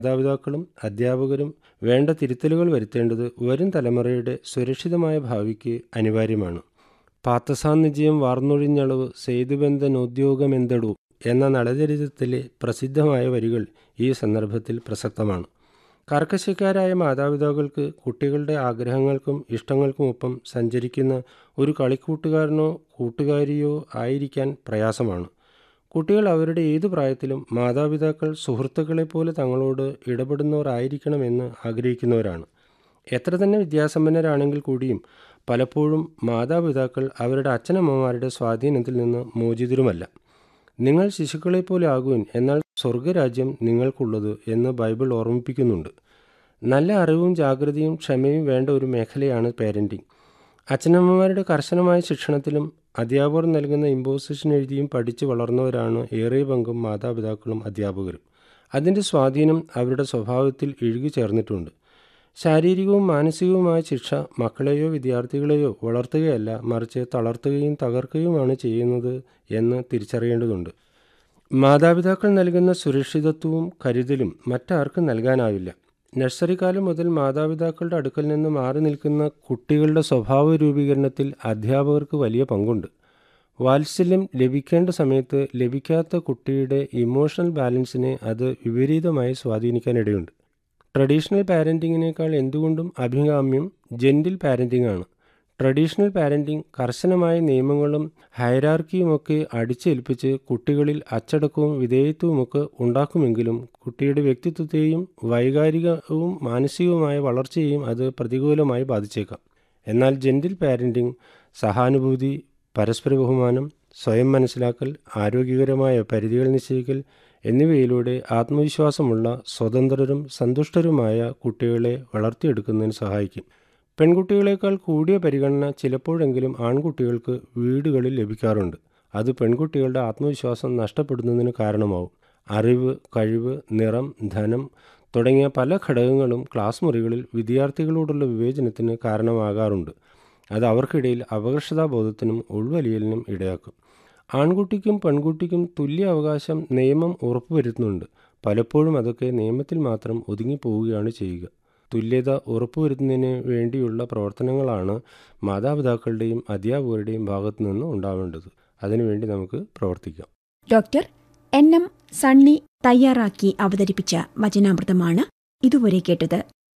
മാതാപിതാക്കളും അധ്യാപകരും വേണ്ട തിരുത്തലുകൾ വരുത്തേണ്ടത് വരും തലമുറയുടെ സുരക്ഷിതമായ ഭാവിക്ക് അനിവാര്യമാണ് പാത്തസാന്നിധ്യം വാർന്നൊഴിഞ്ഞളവ് സേതുബന്ധനോദ്യോഗമെന്തടു എന്ന നളചരിതത്തിലെ പ്രസിദ്ധമായ വരികൾ ഈ സന്ദർഭത്തിൽ പ്രസക്തമാണ് കർക്കശക്കാരായ മാതാപിതാക്കൾക്ക് കുട്ടികളുടെ ആഗ്രഹങ്ങൾക്കും ഇഷ്ടങ്ങൾക്കുമൊപ്പം സഞ്ചരിക്കുന്ന ഒരു കളിക്കൂട്ടുകാരനോ കൂട്ടുകാരിയോ ആയിരിക്കാൻ പ്രയാസമാണ് കുട്ടികൾ അവരുടെ ഏതു പ്രായത്തിലും മാതാപിതാക്കൾ സുഹൃത്തുക്കളെപ്പോലെ തങ്ങളോട് ഇടപെടുന്നവരായിരിക്കണമെന്ന് ആഗ്രഹിക്കുന്നവരാണ് എത്ര തന്നെ വിദ്യാസമ്പന്നരാണെങ്കിൽ കൂടിയും പലപ്പോഴും മാതാപിതാക്കൾ അവരുടെ അച്ഛനമ്മമാരുടെ സ്വാധീനത്തിൽ നിന്ന് മോചിതരുമല്ല നിങ്ങൾ ശിശുക്കളെപ്പോലെ ആകുവിൻ എന്നാൽ സ്വർഗരാജ്യം നിങ്ങൾക്കുള്ളത് എന്ന് ബൈബിൾ ഓർമ്മിപ്പിക്കുന്നുണ്ട് നല്ല അറിവും ജാഗ്രതയും ക്ഷമയും വേണ്ട ഒരു മേഖലയാണ് പേരൻറ്റിംഗ് അച്ഛനമ്മമാരുടെ കർശനമായ ശിക്ഷണത്തിലും അധ്യാപകർ നൽകുന്ന ഇമ്പോസിഷൻ എഴുതിയും പഠിച്ചു വളർന്നവരാണ് ഏറെ പങ്കും മാതാപിതാക്കളും അധ്യാപകരും അതിൻ്റെ സ്വാധീനം അവരുടെ സ്വഭാവത്തിൽ ഇഴുകി ചേർന്നിട്ടുണ്ട് ശാരീരികവും മാനസികവുമായ ശിക്ഷ മക്കളെയോ വിദ്യാർത്ഥികളെയോ വളർത്തുകയല്ല മറിച്ച് തളർത്തുകയും തകർക്കുകയുമാണ് ചെയ്യുന്നത് എന്ന് തിരിച്ചറിയേണ്ടതുണ്ട് മാതാപിതാക്കൾ നൽകുന്ന സുരക്ഷിതത്വവും കരുതലും മറ്റാർക്കും നൽകാനാവില്ല നഴ്സറി കാലം മുതൽ മാതാപിതാക്കളുടെ അടുക്കൽ നിന്ന് മാറി നിൽക്കുന്ന കുട്ടികളുടെ സ്വഭാവ രൂപീകരണത്തിൽ അധ്യാപകർക്ക് വലിയ പങ്കുണ്ട് വാത്സല്യം ലഭിക്കേണ്ട സമയത്ത് ലഭിക്കാത്ത കുട്ടിയുടെ ഇമോഷണൽ ബാലൻസിനെ അത് വിപരീതമായി സ്വാധീനിക്കാനിടയുണ്ട് ട്രഡീഷണൽ പാരൻറ്റിങ്ങിനേക്കാൾ എന്തുകൊണ്ടും അഭികാമ്യം ജെൻറ്റിൽ പാരൻറ്റിംഗ് ആണ് ട്രഡീഷണൽ പാരൻറ്റിംഗ് കർശനമായ നിയമങ്ങളും ഹൈറാർക്കിയുമൊക്കെ അടിച്ചേൽപ്പിച്ച് കുട്ടികളിൽ അച്ചടക്കവും വിധേയത്വവുമൊക്കെ ഉണ്ടാക്കുമെങ്കിലും കുട്ടിയുടെ വ്യക്തിത്വത്തെയും വൈകാരികവും മാനസികവുമായ വളർച്ചയെയും അത് പ്രതികൂലമായി ബാധിച്ചേക്കാം എന്നാൽ ജെൻറ്റിൽ പാരൻറ്റിംഗ് സഹാനുഭൂതി പരസ്പര ബഹുമാനം സ്വയം മനസ്സിലാക്കൽ ആരോഗ്യകരമായ പരിധികൾ നിശ്ചയിക്കൽ എന്നിവയിലൂടെ ആത്മവിശ്വാസമുള്ള സ്വതന്ത്രരും സന്തുഷ്ടരുമായ കുട്ടികളെ വളർത്തിയെടുക്കുന്നതിന് സഹായിക്കും പെൺകുട്ടികളെക്കാൾ കൂടിയ പരിഗണന ചിലപ്പോഴെങ്കിലും ആൺകുട്ടികൾക്ക് വീടുകളിൽ ലഭിക്കാറുണ്ട് അത് പെൺകുട്ടികളുടെ ആത്മവിശ്വാസം നഷ്ടപ്പെടുന്നതിന് കാരണമാവും അറിവ് കഴിവ് നിറം ധനം തുടങ്ങിയ പല ഘടകങ്ങളും ക്ലാസ് മുറികളിൽ വിദ്യാർത്ഥികളോടുള്ള വിവേചനത്തിന് കാരണമാകാറുണ്ട് അത് അവർക്കിടയിൽ അപകർഷതാബോധത്തിനും ഉൾവലിയലിനും ഇടയാക്കും ആൺകുട്ടിക്കും പെൺകുട്ടിക്കും തുല്യ അവകാശം നിയമം ഉറപ്പുവരുത്തുന്നുണ്ട് പലപ്പോഴും അതൊക്കെ നിയമത്തിൽ മാത്രം ഒതുങ്ങിപ്പോവുകയാണ് ചെയ്യുക തുല്യത ഉറപ്പുവരുത്തുന്നതിന് വേണ്ടിയുള്ള പ്രവർത്തനങ്ങളാണ് മാതാപിതാക്കളുടെയും അധ്യാപകരുടെയും ഭാഗത്തു നിന്ന് ഉണ്ടാവേണ്ടത് അതിനുവേണ്ടി നമുക്ക് പ്രവർത്തിക്കാം ഡോക്ടർ എൻ എം സണ്ണി തയ്യാറാക്കി അവതരിപ്പിച്ച വചനാമൃതമാണ് ഇതുവരെ കേട്ടത്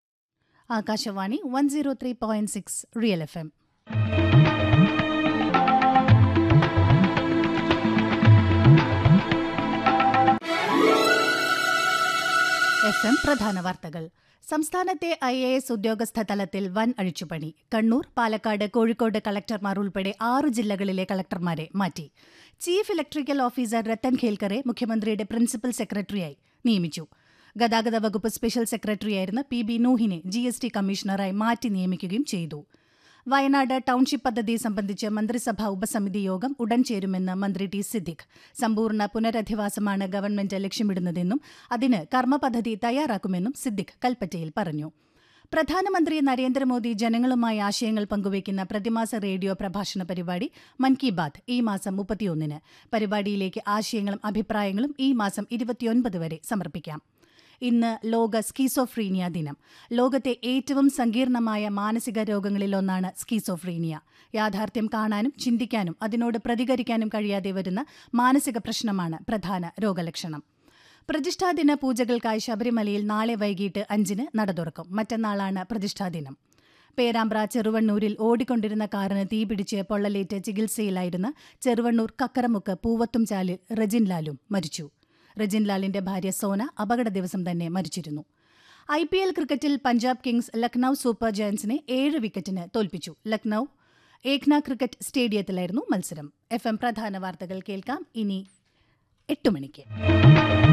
Akashvani one zero three point six real F M F M പ്രധാന വാർത്തകൾ സംസ്ഥാനത്തെ ഐ എ എസ് ഉദ്യോഗസ്ഥ തലത്തിൽ വൻ അഴിച്ചുപണി കണ്ണൂർ പാലക്കാട് കോഴിക്കോട് കളക്ടർമാർ ഉൾപ്പെടെ ആറു ജില്ലകളിലെ കളക്ടർമാരെ മാറ്റി ചീഫ് ഇലക്ട്രിക്കൽ ഓഫീസർ രത്തൻ ഖേൽക്കറെ മുഖ്യമന്ത്രിയുടെ പ്രിൻസിപ്പൽ സെക്രട്ടറിയായി നിയമിച്ചു ഗതാഗത വകുപ്പ് സ്പെഷ്യൽ സെക്രട്ടറിയായിരുന്ന പി ബി നൂഹിനെ ജി എസ് ടി കമ്മീഷണറായി മാറ്റി നിയമിക്കുകയും ചെയ്തു വയനാട് ടൌൺഷിപ്പ് പദ്ധതി സംബന്ധിച്ച് മന്ത്രിസഭാ ഉപസമിതി യോഗം ഉടൻ ചേരുമെന്ന് മന്ത്രി ടി സിദ്ദിഖ് സമ്പൂർണ്ണ പുനരധിവാസമാണ് ഗവൺമെന്റ് ലക്ഷ്യമിടുന്നതെന്നും അതിന് കർമ്മ പദ്ധതി തയ്യാറാക്കുമെന്നും സിദ്ദിഖ് കൽപ്പറ്റയിൽ പറഞ്ഞു പ്രധാനമന്ത്രി നരേന്ദ്രമോദി ജനങ്ങളുമായി ആശയങ്ങൾ പങ്കുവയ്ക്കുന്ന പ്രതിമാസ റേഡിയോ പ്രഭാഷണ പരിപാടി മൻ കി ബാത് ഈ മാസം മുപ്പത്തിയൊന്നിന് പരിപാടിയിലേക്ക് ആശയങ്ങളും അഭിപ്രായങ്ങളും ഈ മാസം ഇരുപത്തിയൊൻപത് വരെ സമർപ്പിക്കാം ഇന്ന് ലോക സ്കീസോഫ്രീനിയ ദിനം ലോകത്തെ ഏറ്റവും സങ്കീർണമായ മാനസിക രോഗങ്ങളിലൊന്നാണ് സ്കീസോഫ്രീനിയ യാഥാർത്ഥ്യം കാണാനും ചിന്തിക്കാനും അതിനോട് പ്രതികരിക്കാനും കഴിയാതെ വരുന്ന മാനസിക പ്രശ്നമാണ് പ്രധാന രോഗലക്ഷണം പ്രതിഷ്ഠാദിന പൂജകൾക്കായി ശബരിമലയിൽ നാളെ വൈകിട്ട് അഞ്ചിന് നട തുറക്കും മറ്റന്നാളാണ് പ്രതിഷ്ഠാദിനം പേരാമ്പ്ര ചെറുവണ്ണൂരിൽ ഓടിക്കൊണ്ടിരുന്ന കാറിന് തീപിടിച്ച് പൊള്ളലേറ്റ് ചികിത്സയിലായിരുന്ന ചെറുവണ്ണൂർ കക്കരമുക്ക് പൂവത്തുംചാലിൽ റജിൻ ലാലും മരിച്ചു റജിൻലാലിന്റെ ഭാര്യ സോന അപകട ദിവസം തന്നെ മരിച്ചിരുന്നു ഐ പി എൽ ക്രിക്കറ്റിൽ പഞ്ചാബ് കിങ്സ് ലക്നൌ സൂപ്പർ ജയൻസിനെ ഏഴ് വിക്കറ്റിന് തോൽപ്പിച്ചു ലക്നൌ ഏക്ന ക്രിക്കറ്റ് സ്റ്റേഡിയത്തിലായിരുന്നു മത്സരം എഫ് എം പ്രധാന വാർത്തകൾ കേൾക്കാം ഇനി എട്ട് മണിക്ക്